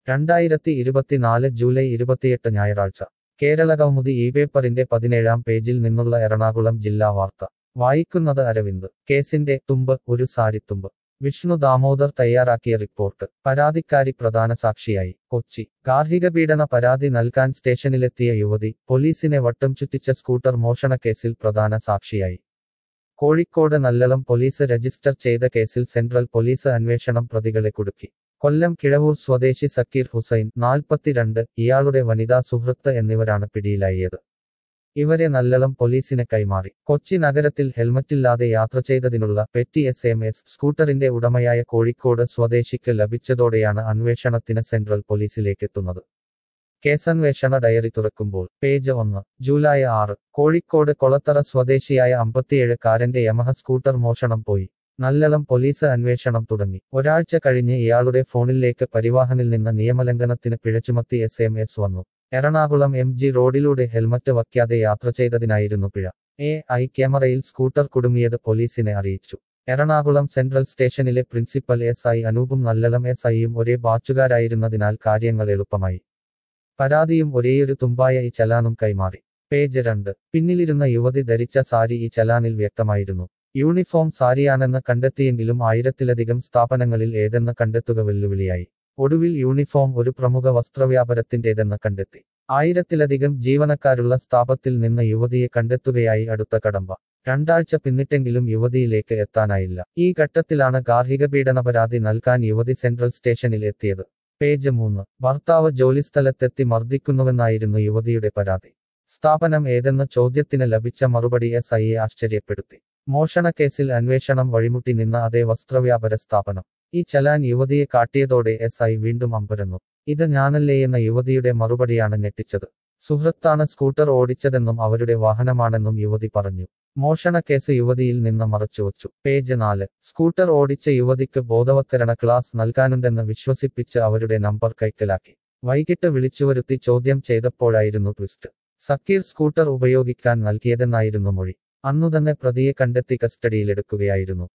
രണ്ടായിരത്തി ഇരുപത്തിനാല് ജൂലൈ ഇരുപത്തിയെട്ട് ഞായറാഴ്ച കേരള കൗമുദി ഈ പേപ്പറിന്റെ പതിനേഴാം പേജിൽ നിന്നുള്ള എറണാകുളം ജില്ലാ വാർത്ത വായിക്കുന്നത് അരവിന്ദ് കേസിന്റെ തുമ്പ് ഒരു സാരിത്തുമ്പ് വിഷ്ണു ദാമോദർ തയ്യാറാക്കിയ റിപ്പോർട്ട് പരാതിക്കാരി പ്രധാന സാക്ഷിയായി കൊച്ചി ഗാർഹിക പീഡന പരാതി നൽകാൻ സ്റ്റേഷനിലെത്തിയ യുവതി പോലീസിനെ വട്ടം ചുറ്റിച്ച സ്കൂട്ടർ മോഷണക്കേസിൽ പ്രധാന സാക്ഷിയായി കോഴിക്കോട് നല്ലളം പോലീസ് രജിസ്റ്റർ ചെയ്ത കേസിൽ സെൻട്രൽ പോലീസ് അന്വേഷണം പ്രതികളെ കുടുക്കി കൊല്ലം കിഴവൂർ സ്വദേശി സക്കീർ ഹുസൈൻ നാൽപ്പത്തിരണ്ട് ഇയാളുടെ വനിതാ സുഹൃത്ത് എന്നിവരാണ് പിടിയിലായത് ഇവരെ നല്ലളം പോലീസിന് കൈമാറി കൊച്ചി നഗരത്തിൽ ഹെൽമറ്റില്ലാതെ യാത്ര ചെയ്തതിനുള്ള പെറ്റി എസ് എം എസ് സ്കൂട്ടറിന്റെ ഉടമയായ കോഴിക്കോട് സ്വദേശിക്ക് ലഭിച്ചതോടെയാണ് അന്വേഷണത്തിന് സെൻട്രൽ പോലീസിലേക്കെത്തുന്നത് കേസന്വേഷണ ഡയറി തുറക്കുമ്പോൾ പേജ് ഒന്ന് ജൂലൈ ആറ് കോഴിക്കോട് കൊളത്തറ സ്വദേശിയായ അമ്പത്തിയേഴുകാരന്റെ യമഹ സ്കൂട്ടർ മോഷണം പോയി നല്ലളം പോലീസ് അന്വേഷണം തുടങ്ങി ഒരാഴ്ച കഴിഞ്ഞ് ഇയാളുടെ ഫോണിലേക്ക് പരിവാഹനിൽ നിന്ന് നിയമലംഘനത്തിന് പിഴച്ചുമത്തി എസ് എം എസ് വന്നു എറണാകുളം എം ജി റോഡിലൂടെ ഹെൽമറ്റ് വയ്ക്കാതെ യാത്ര ചെയ്തതിനായിരുന്നു പിഴ എ ഐ ക്യാമറയിൽ സ്കൂട്ടർ കുടുങ്ങിയത് പോലീസിനെ അറിയിച്ചു എറണാകുളം സെൻട്രൽ സ്റ്റേഷനിലെ പ്രിൻസിപ്പൽ എസ് ഐ അനൂപും നല്ലളം എസ് ഐയും ഒരേ ബാച്ചുകാരായിരുന്നതിനാൽ കാര്യങ്ങൾ എളുപ്പമായി പരാതിയും ഒരേയൊരു തുമ്പായ ഈ ചലാനും കൈമാറി പേജ് രണ്ട് പിന്നിലിരുന്ന യുവതി ധരിച്ച സാരി ഈ ചലാനിൽ വ്യക്തമായിരുന്നു യൂണിഫോം സാരിയാണെന്ന് കണ്ടെത്തിയെങ്കിലും ആയിരത്തിലധികം സ്ഥാപനങ്ങളിൽ ഏതെന്ന് കണ്ടെത്തുക വെല്ലുവിളിയായി ഒടുവിൽ യൂണിഫോം ഒരു പ്രമുഖ വസ്ത്രവ്യാപാരത്തിന്റേതെന്ന് കണ്ടെത്തി ആയിരത്തിലധികം ജീവനക്കാരുള്ള സ്ഥാപത്തിൽ നിന്ന് യുവതിയെ കണ്ടെത്തുകയായി അടുത്ത കടമ്പ രണ്ടാഴ്ച പിന്നിട്ടെങ്കിലും യുവതിയിലേക്ക് എത്താനായില്ല ഈ ഘട്ടത്തിലാണ് ഗാർഹിക പീഡന പരാതി നൽകാൻ യുവതി സെൻട്രൽ സ്റ്റേഷനിൽ എത്തിയത് പേജ് മൂന്ന് ഭർത്താവ് ജോലിസ്ഥലത്തെത്തി മർദ്ദിക്കുന്നുവെന്നായിരുന്നു യുവതിയുടെ പരാതി സ്ഥാപനം ഏതെന്ന ചോദ്യത്തിന് ലഭിച്ച മറുപടി എസ് ഐയെ ആശ്ചര്യപ്പെടുത്തി മോഷണക്കേസിൽ അന്വേഷണം വഴിമുട്ടി നിന്ന അതേ വസ്ത്രവ്യാപാര സ്ഥാപനം ഈ ചലാൻ യുവതിയെ കാട്ടിയതോടെ എസ് ഐ വീണ്ടും അമ്പരന്നു ഇത് ഞാനല്ലേയെന്ന യുവതിയുടെ മറുപടിയാണ് ഞെട്ടിച്ചത് സുഹൃത്താണ് സ്കൂട്ടർ ഓടിച്ചതെന്നും അവരുടെ വാഹനമാണെന്നും യുവതി പറഞ്ഞു മോഷണക്കേസ് യുവതിയിൽ നിന്ന് മറച്ചുവച്ചു പേജ് നാല് സ്കൂട്ടർ ഓടിച്ച യുവതിക്ക് ബോധവത്കരണ ക്ലാസ് നൽകാനുണ്ടെന്ന് വിശ്വസിപ്പിച്ച് അവരുടെ നമ്പർ കൈക്കലാക്കി വൈകിട്ട് വിളിച്ചുവരുത്തി ചോദ്യം ചെയ്തപ്പോഴായിരുന്നു ട്വിസ്റ്റ് സക്കീർ സ്കൂട്ടർ ഉപയോഗിക്കാൻ നൽകിയതെന്നായിരുന്നു മൊഴി അന്നുതന്നെ പ്രതിയെ കണ്ടെത്തി കസ്റ്റഡിയിലെടുക്കുകയായിരുന്നു